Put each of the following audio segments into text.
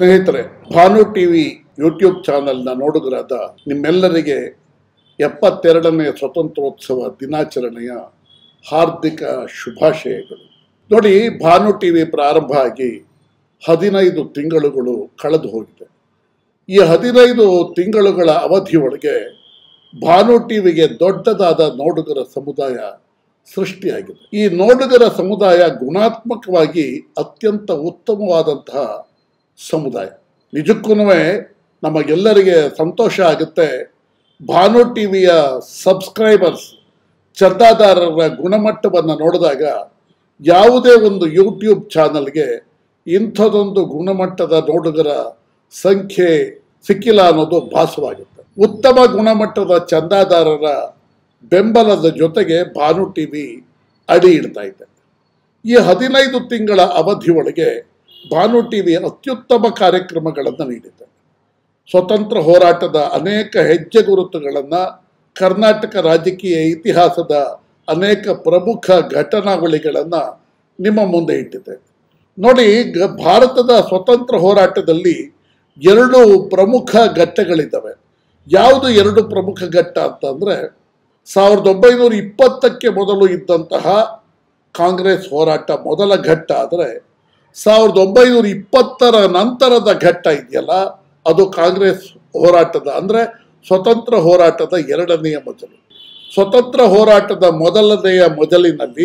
ಸ್ನೇಹಿತರೆ ಭಾನು TV YouTube ಚಾನೆಲ್ನ ನೋಡುಗರಾದ ನಿಮ್ಮೆಲ್ಲರಿಗೆ ಎಪ್ಪತ್ತೆರಡನೇ ಸ್ವತಂತ್ರೋತ್ಸವ ದಿನಾಚರಣೆಯ ಹಾರ್ದಿಕ ಶುಭಾಶಯಗಳು ನೋಡಿ ಭಾನು ಟಿವಿ ಪ್ರಾರಂಭ ಆಗಿ ಹದಿನೈದು ತಿಂಗಳುಗಳು ಕಳೆದು ಹೋಗಿದೆ ಈ ಹದಿನೈದು ತಿಂಗಳುಗಳ ಅವಧಿಯೊಳಗೆ ಭಾನು ಟಿವಿಗೆ ದೊಡ್ಡದಾದ ನೋಡುಗರ ಸಮುದಾಯ ಸೃಷ್ಟಿಯಾಗಿದೆ ಈ ನೋಡುಗರ ಸಮುದಾಯ ಗುಣಾತ್ಮಕವಾಗಿ ಅತ್ಯಂತ ಉತ್ತಮವಾದಂತಹ ಸಮುದಾಯ ನಿಜಕ್ಕೂ ನಮಗೆಲ್ಲರಿಗೆ ಸಂತೋಷ ಆಗುತ್ತೆ ಭಾನು ಟಿವಿಯ ಸಬ್ಸ್ಕ್ರೈಬರ್ಸ್ ಚಂದಾದಾರರ ಗುಣಮಟ್ಟವನ್ನು ನೋಡಿದಾಗ ಯಾವುದೇ ಒಂದು ಯೂಟ್ಯೂಬ್ ಚಾನಲ್ಗೆ ಇಂಥದೊಂದು ಗುಣಮಟ್ಟದ ನೋಡುಗರ ಸಂಖ್ಯೆ ಸಿಕ್ಕಿಲ್ಲ ಅನ್ನೋದು ಭಾಸವಾಗುತ್ತೆ ಉತ್ತಮ ಗುಣಮಟ್ಟದ ಚಂದಾದಾರರ ಬೆಂಬಲದ ಜೊತೆಗೆ ಭಾನು ಟಿ ವಿ ಅಡಿ ಇಡ್ತಾ ಇದೆ ಈ ಹದಿನೈದು ತಿಂಗಳ ಅವಧಿಯೊಳಗೆ ಭಾನು ಟಿ ವಿ ಅತ್ಯುತ್ತಮ ಕಾರ್ಯಕ್ರಮಗಳನ್ನು ನೀಡಿದೆ ಸ್ವತಂತ್ರ ಹೋರಾಟದ ಅನೇಕ ಹೆಜ್ಜೆ ಗುರುತುಗಳನ್ನು ಕರ್ನಾಟಕ ರಾಜಕೀಯ ಇತಿಹಾಸದ ಅನೇಕ ಪ್ರಮುಖ ಘಟನಾವಳಿಗಳನ್ನು ನಿಮ್ಮ ಮುಂದೆ ಇಟ್ಟಿದೆ ನೋಡಿ ಗ- ಭಾರತದ ಸ್ವತಂತ್ರ ಹೋರಾಟದಲ್ಲಿ ಎರಡು ಪ್ರಮುಖ ಘಟ್ಟಗಳಿದ್ದಾವೆ ಯಾವುದು ಎರಡು ಪ್ರಮುಖ ಘಟ್ಟ ಅಂತಂದರೆ ಸಾವಿರದ ಒಂಬೈನೂರ ಇಪ್ಪತ್ತಕ್ಕೆ ಮೊದಲು ಇದ್ದಂತಹ ಕಾಂಗ್ರೆಸ್ ಹೋರಾಟ ಮೊದಲ ಘಟ್ಟ ಆದರೆ ಸಾವಿರದ ಒಂಬೈನೂರ ಇಪ್ಪತ್ತರ ನಂತರದ ಘಟ್ಟ ಇದೆಯಲ್ಲ ಅದು ಕಾಂಗ್ರೆಸ್ ಹೋರಾಟದ ಅಂದರೆ ಸ್ವತಂತ್ರ ಹೋರಾಟದ ಎರಡನೆಯ ಮೊದಲು ಸ್ವತಂತ್ರ ಹೋರಾಟದ ಮೊದಲನೆಯ ಮೊದಲಿನಲ್ಲಿ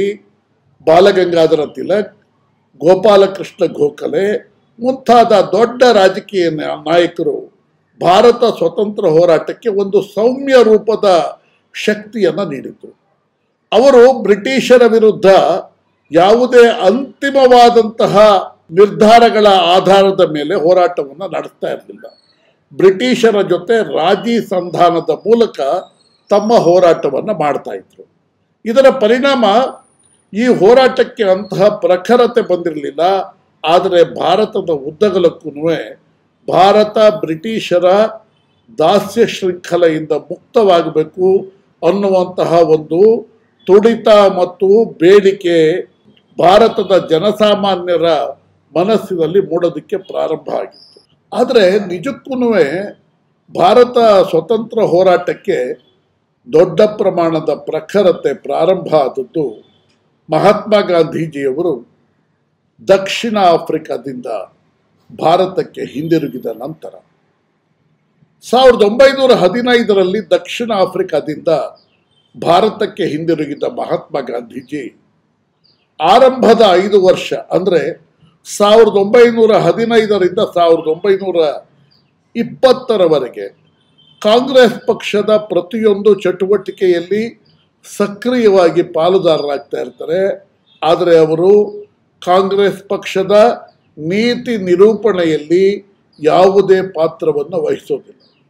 ಬಾಲಗಂಗಾಧರ ತಿಲಕ್ ಗೋಪಾಲಕೃಷ್ಣ ಗೋಖಲೆ ಮುಂತಾದ ದೊಡ್ಡ ರಾಜಕೀಯ ನಾ- ನಾಯಕರು ಭಾರತ ಸ್ವತಂತ್ರ ಹೋರಾಟಕ್ಕೆ ಒಂದು ಸೌಮ್ಯ ರೂಪದ ಶಕ್ತಿಯನ್ನು ನೀಡಿತು ಅವರು ಬ್ರಿಟಿಷರ ವಿರುದ್ಧ ಯಾವುದೇ ಅಂತಿಮವಾದಂತಹ ನಿರ್ಧಾರಗಳ ಆಧಾರದ ಮೇಲೆ ಹೋರಾಟವನ್ನು ನಡೆಸ್ತಾ ಇರಲಿಲ್ಲ ಬ್ರಿಟಿಷರ ಜೊತೆ ರಾಜಿ ಸಂಧಾನದ ಮೂಲಕ ತಮ್ಮ ಹೋರಾಟವನ್ನು ಮಾಡ್ತಾ ಇದ್ರು ಇದರ ಪರಿಣಾಮ ಈ ಹೋರಾಟಕ್ಕೆ ಅಂತಹ ಪ್ರಖರತೆ ಬಂದಿರಲಿಲ್ಲ ಆದರೆ ಭಾರತದ ಉದ್ದಗಲಕ್ಕೂ ಭಾರತ ಬ್ರಿಟಿಷರ ದಾಸ್ಯ ಶೃಂಖಲೆಯಿಂದ ಮುಕ್ತವಾಗಬೇಕು ಅನ್ನುವಂತಹ ಒಂದು ತುಡಿತ ಮತ್ತು ಬೇಡಿಕೆ ಭಾರತದ ಜನಸಾಮಾನ್ಯರ ಮನಸ್ಸಿನಲ್ಲಿ ಮೂಡೋದಕ್ಕೆ ಪ್ರಾರಂಭ ಆಗಿತ್ತು ಆದರೆ ನಿಜಕ್ಕೂ ಭಾರತ ಸ್ವತಂತ್ರ ಹೋರಾಟಕ್ಕೆ ದೊಡ್ಡ ಪ್ರಮಾಣದ ಪ್ರಖರತೆ ಪ್ರಾರಂಭ ಆದದ್ದು ಮಹಾತ್ಮ ಗಾಂಧೀಜಿಯವರು ದಕ್ಷಿಣ ಆಫ್ರಿಕಾದಿಂದ ಭಾರತಕ್ಕೆ ಹಿಂದಿರುಗಿದ ನಂತರ ಸಾವಿರದ ಒಂಬೈನೂರ ಹದಿನೈದರಲ್ಲಿ ದಕ್ಷಿಣ ಆಫ್ರಿಕಾದಿಂದ ಭಾರತಕ್ಕೆ ಹಿಂದಿರುಗಿದ ಮಹಾತ್ಮ ಗಾಂಧೀಜಿ ಆರಂಭದ ಐದು ವರ್ಷ ಅಂದರೆ ಸಾವಿರದ ಒಂಬೈನೂರ ಹದಿನೈದರಿಂದ ಸಾವಿರದ ಒಂಬೈನೂರ ಇಪ್ಪತ್ತರವರೆಗೆ ಕಾಂಗ್ರೆಸ್ ಪಕ್ಷದ ಪ್ರತಿಯೊಂದು ಚಟುವಟಿಕೆಯಲ್ಲಿ ಸಕ್ರಿಯವಾಗಿ ಪಾಲುದಾರರಾಗ್ತಾ ಇರ್ತಾರೆ ಆದರೆ ಅವರು ಕಾಂಗ್ರೆಸ್ ಪಕ್ಷದ ನೀತಿ ನಿರೂಪಣೆಯಲ್ಲಿ ಯಾವುದೇ ಪಾತ್ರವನ್ನು ವಹಿಸೋದಿಲ್ಲ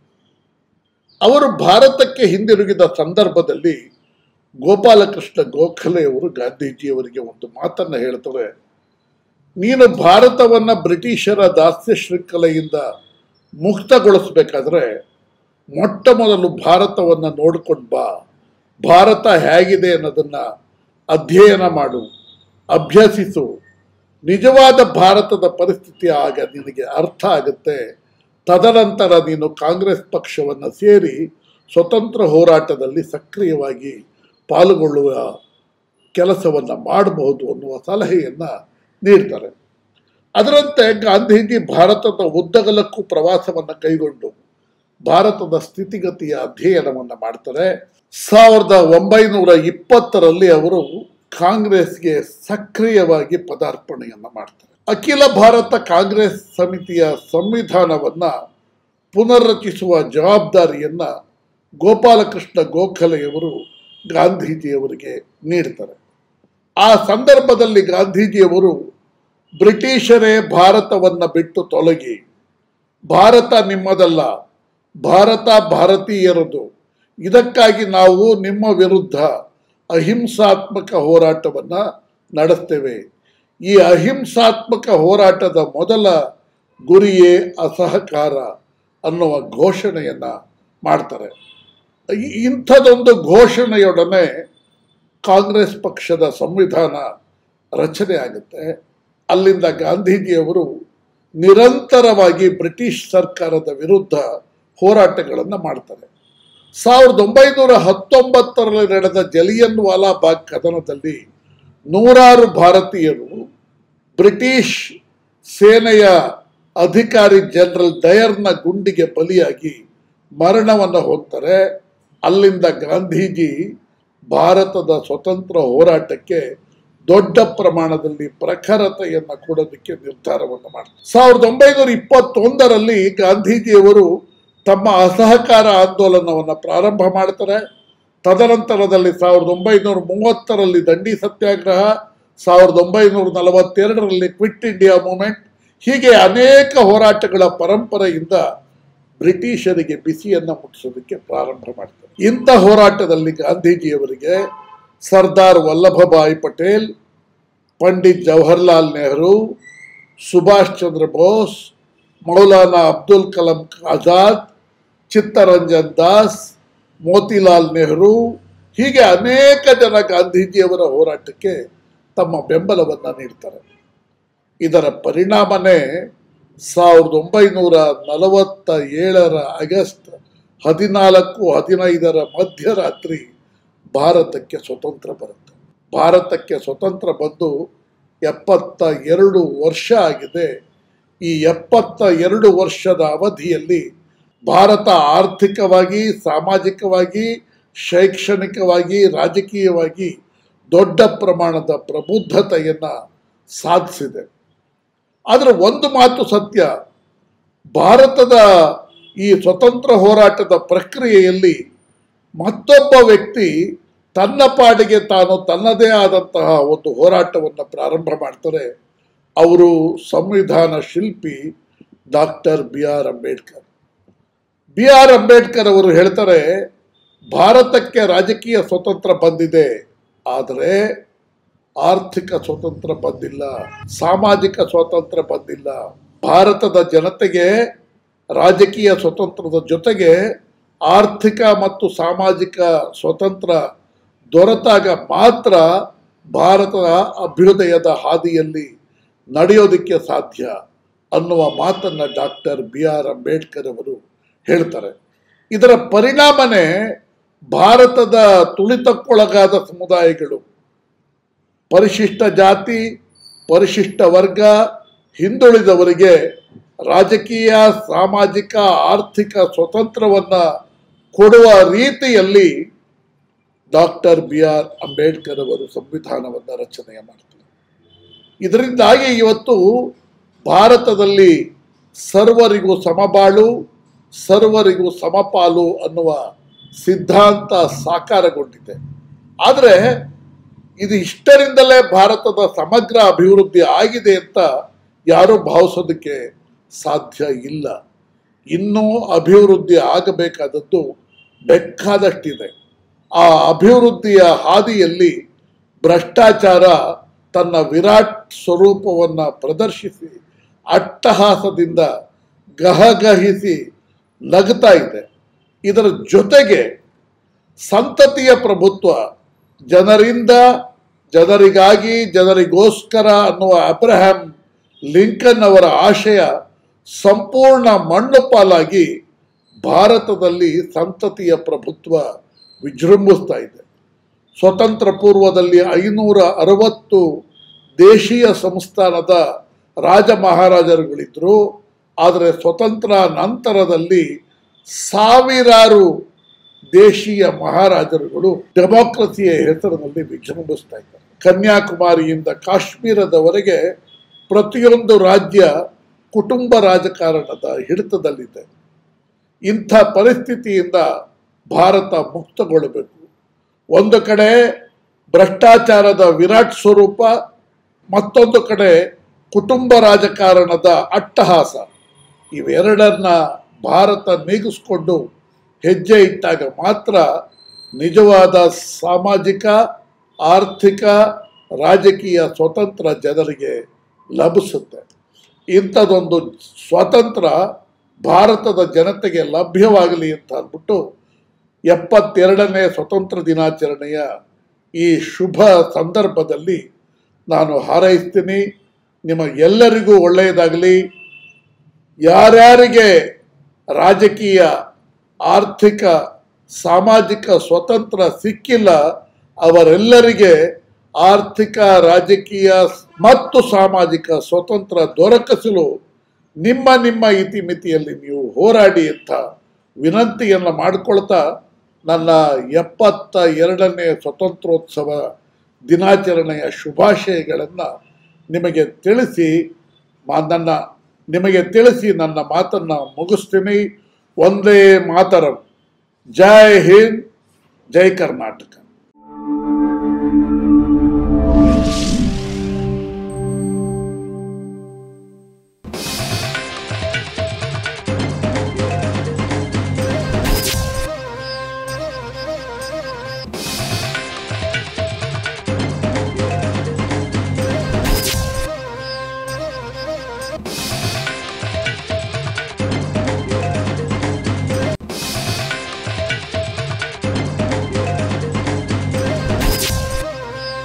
ಅವರು ಭಾರತಕ್ಕೆ ಹಿಂದಿರುಗಿದ ಸಂದರ್ಭದಲ್ಲಿ ಗೋಪಾಲಕೃಷ್ಣ ಗೋಖಲೆಯವರು ಗಾಂಧೀಜಿಯವರಿಗೆ ಒಂದು ಮಾತನ್ನು ಹೇಳ್ತಾರೆ ನೀನು ಭಾರತವನ್ನು ಬ್ರಿಟಿಷರ ದಾಸ್ಯ ಶೃಂಖಲೆಯಿಂದ ಮುಕ್ತಗೊಳಿಸ್ಬೇಕಾದ್ರೆ ಮೊಟ್ಟ ಮೊದಲು ಭಾರತವನ್ನು ನೋಡ್ಕೊಂಡು ಬಾ ಭಾರತ ಹೇಗಿದೆ ಅನ್ನೋದನ್ನು ಅಧ್ಯಯನ ಮಾಡು ಅಭ್ಯಸಿಸು ನಿಜವಾದ ಭಾರತದ ಪರಿಸ್ಥಿತಿ ಆಗ ನಿನಗೆ ಅರ್ಥ ಆಗುತ್ತೆ ತದನಂತರ ನೀನು ಕಾಂಗ್ರೆಸ್ ಪಕ್ಷವನ್ನು ಸೇರಿ ಸ್ವತಂತ್ರ ಹೋರಾಟದಲ್ಲಿ ಸಕ್ರಿಯವಾಗಿ ಪಾಲ್ಗೊಳ್ಳುವ ಕೆಲಸವನ್ನು ಮಾಡಬಹುದು ಅನ್ನುವ ಸಲಹೆಯನ್ನು ನೀಡ್ತಾರೆ ಅದರಂತೆ ಗಾಂಧೀಜಿ ಭಾರತದ ಉದ್ದಗಲಕ್ಕೂ ಪ್ರವಾಸವನ್ನು ಕೈಗೊಂಡು ಭಾರತದ ಸ್ಥಿತಿಗತಿಯ ಅಧ್ಯಯನವನ್ನು ಮಾಡ್ತಾರೆ ಸಾವಿರದ ಒಂಬೈನೂರ ಇಪ್ಪತ್ತರಲ್ಲಿ ಅವರು ಕಾಂಗ್ರೆಸ್ಗೆ ಸಕ್ರಿಯವಾಗಿ ಪದಾರ್ಪಣೆಯನ್ನು ಮಾಡ್ತಾರೆ ಅಖಿಲ ಭಾರತ ಕಾಂಗ್ರೆಸ್ ಸಮಿತಿಯ ಸಂವಿಧಾನವನ್ನು ಪುನರ್ರಚಿಸುವ ಜವಾಬ್ದಾರಿಯನ್ನು ಗೋಪಾಲಕೃಷ್ಣ ಗೋಖಲೆಯವರು ಗಾಂಧೀಜಿಯವರಿಗೆ ನೀಡ್ತಾರೆ ಆ ಸಂದರ್ಭದಲ್ಲಿ ಗಾಂಧೀಜಿಯವರು ಬ್ರಿಟಿಷರೇ ಭಾರತವನ್ನು ಬಿಟ್ಟು ತೊಲಗಿ ಭಾರತ ನಿಮ್ಮದಲ್ಲ ಭಾರತ ಭಾರತೀಯರದು ಇದಕ್ಕಾಗಿ ನಾವು ನಿಮ್ಮ ವಿರುದ್ಧ ಅಹಿಂಸಾತ್ಮಕ ಹೋರಾಟವನ್ನು ನಡೆಸ್ತೇವೆ ಈ ಅಹಿಂಸಾತ್ಮಕ ಹೋರಾಟದ ಮೊದಲ ಗುರಿಯೇ ಅಸಹಕಾರ ಅನ್ನುವ ಘೋಷಣೆಯನ್ನು ಮಾಡ್ತಾರೆ ಈ- ಇಂಥದೊಂದು ಘೋಷಣೆಯೊಡನೆ ಕಾಂಗ್ರೆಸ್ ಪಕ್ಷದ ಸಂವಿಧಾನ ರಚನೆ ಆಗುತ್ತೆ ಅಲ್ಲಿಂದ ಗಾಂಧೀಜಿಯವರು ನಿರಂತರವಾಗಿ ಬ್ರಿಟಿಷ್ ಸರ್ಕಾರದ ವಿರುದ್ಧ ಹೋರಾಟಗಳನ್ನು ಮಾಡ್ತಾರೆ ಸಾವಿರದ ಒಂಬೈನೂರ ಹತ್ತೊಂಬತ್ತರಲ್ಲಿ ನಡೆದ ಜಲಿಯನ್ ವಾಲಾಬಾಗ್ ಕದನದಲ್ಲಿ ನೂರಾರು ಭಾರತೀಯರು ಬ್ರಿಟಿಷ್ ಸೇನೆಯ ಅಧಿಕಾರಿ ಜನರಲ್ ಡಯರ್ನ ಗುಂಡಿಗೆ ಬಲಿಯಾಗಿ ಮರಣವನ್ನು ಹೊಂದ್ತಾರೆ ಅಲ್ಲಿಂದ ಗಾಂಧೀಜಿ ಭಾರತದ ಸ್ವತಂತ್ರ ಹೋರಾಟಕ್ಕೆ ದೊಡ್ಡ ಪ್ರಮಾಣದಲ್ಲಿ ಪ್ರಖರತೆಯನ್ನು ಕೊಡೋದಕ್ಕೆ ನಿರ್ಧಾರವನ್ನು ಮಾಡ್ತಾರೆ ಸಾವಿರದ ಒಂಬೈನೂರ ಇಪ್ಪತ್ತೊಂದರಲ್ಲಿ ಗಾಂಧೀಜಿಯವರು ತಮ್ಮ ಅಸಹಕಾರ ಆಂದೋಲನವನ್ನು ಪ್ರಾರಂಭ ಮಾಡ್ತಾರೆ ತದನಂತರದಲ್ಲಿ ಸಾವಿರದ ಒಂಬೈನೂರ ಮೂವತ್ತರಲ್ಲಿ ದಂಡಿ ಸತ್ಯಾಗ್ರಹ ಸಾವಿರದ ಒಂಬೈನೂರ ನಲವತ್ತೆರಡರಲ್ಲಿ ಕ್ವಿಟ್ ಇಂಡಿಯಾ ಮೂಮೆಂಟ್ ಹೀಗೆ ಅನೇಕ ಹೋರಾಟಗಳ ಪರಂಪರೆಯಿಂದ ಬ್ರಿಟಿಷರಿಗೆ ಬಿಸಿಯನ್ನು ಮುಟ್ಟಿಸೋದಕ್ಕೆ ಪ್ರಾರಂಭ ಮಾಡ್ತಾರೆ ಇಂಥ ಹೋರಾಟದಲ್ಲಿ ಗಾಂಧೀಜಿಯವರಿಗೆ ಸರ್ದಾರ್ ವಲ್ಲಭಭಾಯಿ ಪಟೇಲ್ ಪಂಡಿತ್ ಜವಾಹರ್ಲಾಲ್ ನೆಹರು ಸುಭಾಷ್ ಚಂದ್ರ ಬೋಸ್ ಮೌಲಾನಾ ಅಬ್ದುಲ್ ಕಲಾಂ ಆಜಾದ್ ಚಿತ್ತರಂಜನ್ ದಾಸ್ ಮೋತಿಲಾಲ್ ನೆಹರು ಹೀಗೆ ಅನೇಕ ಜನ ಗಾಂಧೀಜಿಯವರ ಹೋರಾಟಕ್ಕೆ ತಮ್ಮ ಬೆಂಬಲವನ್ನು ನೀಡ್ತಾರೆ ಇದರ ಪರಿಣಾಮನೇ ಸಾವಿರದ ಒಂಬೈನೂರ ನಲವತ್ತ ಏಳರ ಆಗಸ್ಟ್ ಹದಿನಾಲ್ಕು ಹದಿನೈದರ ಮಧ್ಯರಾತ್ರಿ ಭಾರತಕ್ಕೆ ಸ್ವತಂತ್ರ ಬರುತ್ತೆ ಭಾರತಕ್ಕೆ ಸ್ವತಂತ್ರ ಬಂದು ಎಪ್ಪತ್ತ ಎರಡು ವರ್ಷ ಆಗಿದೆ ಈ ಎಪ್ಪತ್ತ ಎರಡು ವರ್ಷದ ಅವಧಿಯಲ್ಲಿ ಭಾರತ ಆರ್ಥಿಕವಾಗಿ ಸಾಮಾಜಿಕವಾಗಿ ಶೈಕ್ಷಣಿಕವಾಗಿ ರಾಜಕೀಯವಾಗಿ ದೊಡ್ಡ ಪ್ರಮಾಣದ ಪ್ರಬುದ್ಧತೆಯನ್ನು ಸಾಧಿಸಿದೆ ಆದರೆ ಒಂದು ಮಾತು ಸತ್ಯ ಭಾರತದ ಈ ಸ್ವತಂತ್ರ ಹೋರಾಟದ ಪ್ರಕ್ರಿಯೆಯಲ್ಲಿ ಮತ್ತೊಬ್ಬ ವ್ಯಕ್ತಿ ತನ್ನ ಪಾಡಿಗೆ ತಾನು ತನ್ನದೇ ಆದಂತಹ ಒಂದು ಹೋರಾಟವನ್ನು ಪ್ರಾರಂಭ ಮಾಡ್ತಾರೆ ಅವರು ಸಂವಿಧಾನ ಶಿಲ್ಪಿ doctor B R Ambedkar B R Ambedkar ಅವರು ಹೇಳ್ತಾರೆ ಭಾರತಕ್ಕೆ ರಾಜಕೀಯ ಸ್ವತಂತ್ರ ಬಂದಿದೆ ಆದರೆ ಆರ್ಥಿಕ ಸ್ವತಂತ್ರ ಬಂದಿಲ್ಲ ಸಾಮಾಜಿಕ ಸ್ವಾತಂತ್ರ್ಯ ಬಂದಿಲ್ಲ ಭಾರತದ ಜನತೆಗೆ ರಾಜಕೀಯ ಸ್ವತಂತ್ರದ ಜೊತೆಗೆ ಆರ್ಥಿಕ ಮತ್ತು ಸಾಮಾಜಿಕ ಸ್ವತಂತ್ರ ದೊರೆತಾಗ ಮಾತ್ರ ಭಾರತದ ಅಭ್ಯುದಯದ ಹಾದಿಯಲ್ಲಿ ನಡೆಯೋದಕ್ಕೆ ಸಾಧ್ಯ ಅನ್ನುವ ಮಾತನ್ನು ಡಾಕ್ಟರ್ ಬಿ ಆರ್ ಅಂಬೇಡ್ಕರ್ ಅವರು ಹೇಳ್ತಾರೆ ಇದರ ಪರಿಣಾಮನೇ ಭಾರತದ ತುಳಿತಕ್ಕೊಳಗಾದ ಸಮುದಾಯಗಳು ಪರಿಶಿಷ್ಟ ಜಾತಿ ಪರಿಶಿಷ್ಟ ವರ್ಗ ಹಿಂದುಳಿದವರಿಗೆ ರಾಜಕೀಯ ಸಾಮಾಜಿಕ ಆರ್ಥಿಕ ಸ್ವತಂತ್ರವನ್ನು ಕೊಡುವ ರೀತಿಯಲ್ಲಿ ಡಾಕ್ಟರ್ ಬಿ ಆರ್ ಅಂಬೇಡ್ಕರ್ ಅವರು ಸಂವಿಧಾನವನ್ನು ರಚನೆ ಮಾಡ್ತಾರೆ ಇದರಿಂದಾಗಿ ಇವತ್ತು ಭಾರತದಲ್ಲಿ ಸರ್ವರಿಗೂ ಸಮಬಾಳು ಸರ್ವರಿಗೂ ಸಮಪಾಲು ಅನ್ನುವ ಸಿದ್ಧಾಂತ ಸಾಕಾರಗೊಂಡಿದೆ ಆದರೆ ಇದು ಇಷ್ಟರಿಂದಲೇ ಭಾರತದ ಸಮಗ್ರ ಅಭಿವೃದ್ಧಿ ಆಗಿದೆ ಅಂತ ಯಾರೂ ಭಾವಿಸೋದಕ್ಕೆ ಸಾಧ್ಯ ಇಲ್ಲ ಇನ್ನೂ ಅಭಿವೃದ್ಧಿ ಆಗಬೇಕಾದದ್ದು ಬೇಕಾದಷ್ಟಿದೆ ಆ ಅಭಿವೃದ್ಧಿಯ ಹಾದಿಯಲ್ಲಿ ಭ್ರಷ್ಟಾಚಾರ ತನ್ನ ವಿರಾಟ್ ಸ್ವರೂಪವನ್ನು ಪ್ರದರ್ಶಿಸಿ ಅಟ್ಟಹಾಸದಿಂದ ಗಹಗಹಿಸಿ ನಗ್ತಾ ಇದೆ ಇದರ ಜೊತೆಗೆ ಸಂತತಿಯ ಪ್ರಭುತ್ವ ಜನರಿಂದ ಜನರಿಗಾಗಿ ಜನರಿಗೋಸ್ಕರ ಅನ್ನುವ ಅಬ್ರಹಾಂ ಲಿಂಕನ್ ಅವರ ಆಶಯ ಸಂಪೂರ್ಣ ಮಣ್ಣು ಪಾಲಾಗಿ ಭಾರತದಲ್ಲಿ ಸಂತತಿಯ ಪ್ರಭುತ್ವ ವಿಜೃಂಭಿಸ್ತಾ ಇದೆ ಸ್ವತಂತ್ರ ಪೂರ್ವದಲ್ಲಿ ಐನೂರ ಅರವತ್ತು ದೇಶೀಯ ಸಂಸ್ಥಾನದ ರಾಜ ಮಹಾರಾಜರುಗಳಿದ್ದರು ಆದರೆ ಸ್ವತಂತ್ರ ನಂತರದಲ್ಲಿ ಸಾವಿರಾರು ದೇಶೀಯ ಮಹಾರಾಜರುಗಳು ಡೆಮಾಕ್ರಸಿಯ ಹೆಸರಿನಲ್ಲಿ ವಿಜೃಂಭಿಸ್ತಾ ಇದ್ದಾರೆ ಕನ್ಯಾಕುಮಾರಿಯಿಂದ ಕಾಶ್ಮೀರದವರೆಗೆ ಪ್ರತಿಯೊಂದು ರಾಜ್ಯ ಕುಟುಂಬ ರಾಜಕಾರಣದ ಹಿಡಿತದಲ್ಲಿದೆ ಇಂಥ ಪರಿಸ್ಥಿತಿಯಿಂದ ಭಾರತ ಮುಕ್ತಗೊಳ್ಳಬೇಕು ಒಂದು ಕಡೆ ಭ್ರಷ್ಟಾಚಾರದ ವಿರಾಟ್ ಸ್ವರೂಪ ಮತ್ತೊಂದು ಕಡೆ ಕುಟುಂಬ ರಾಜಕಾರಣದ ಅಟ್ಟಹಾಸ ಇವೆರಡನ್ನ ಭಾರತ ನೀಗಿಸ್ಕೊಂಡು ಹೆಜ್ಜೆ ಇಟ್ಟಾಗ ಮಾತ್ರ ನಿಜವಾದ ಸಾಮಾಜಿಕ ಆರ್ಥಿಕ ರಾಜಕೀಯ ಸ್ವತಂತ್ರ ಜನರಿಗೆ ಲಭಿಸುತ್ತೆ ಇಂಥದ್ದೊಂದು ಸ್ವಾತಂತ್ರ್ಯ ಭಾರತದ ಜನತೆಗೆ ಲಭ್ಯವಾಗಲಿ ಅಂತ ಅಂದ್ಬಿಟ್ಟು ಎಪ್ಪತ್ತೆರಡನೇ ಸ್ವತಂತ್ರ ದಿನಾಚರಣೆಯ ಈ ಶುಭ ಸಂದರ್ಭದಲ್ಲಿ ನಾನು ಹಾರೈಸ್ತೀನಿ ನಿಮ್ಮ ಎಲ್ಲರಿಗೂ ಒಳ್ಳೆಯದಾಗಲಿ ಯಾರ್ಯಾರಿಗೆ ರಾಜಕೀಯ ಆರ್ಥಿಕ ಸಾಮಾಜಿಕ ಸ್ವತಂತ್ರ ಸಿಕ್ಕಿಲ್ಲ ಅವರೆಲ್ಲರಿಗೆ ಆರ್ಥಿಕ ರಾಜಕೀಯ ಮತ್ತು ಸಾಮಾಜಿಕ ಸ್ವತಂತ್ರ ದೊರಕಿಸಲು ನಿಮ್ಮ ನಿಮ್ಮ ಇತಿಮಿತಿಯಲ್ಲಿ ನೀವು ಹೋರಾಡಿ ಅಂತ ವಿನಂತಿಯನ್ನು ಮಾಡಿಕೊಳ್ತಾ ನನ್ನ ಎಪ್ಪತ್ತ ಎರಡನೇ ಸ್ವತಂತ್ರೋತ್ಸವ ದಿನಾಚರಣೆಯ ಶುಭಾಶಯಗಳನ್ನು ನಿಮಗೆ ತಿಳಿಸಿ ಮಾ- ನನ್ನ ನಿಮಗೆ ತಿಳಿಸಿ ನನ್ನ ಮಾತನ್ನು ಮುಗಿಸ್ತೀನಿ ಒಂದೇ ಮಾತರಂ ಜೈ ಹಿಂದ್ ಜೈ ಕರ್ನಾಟಕ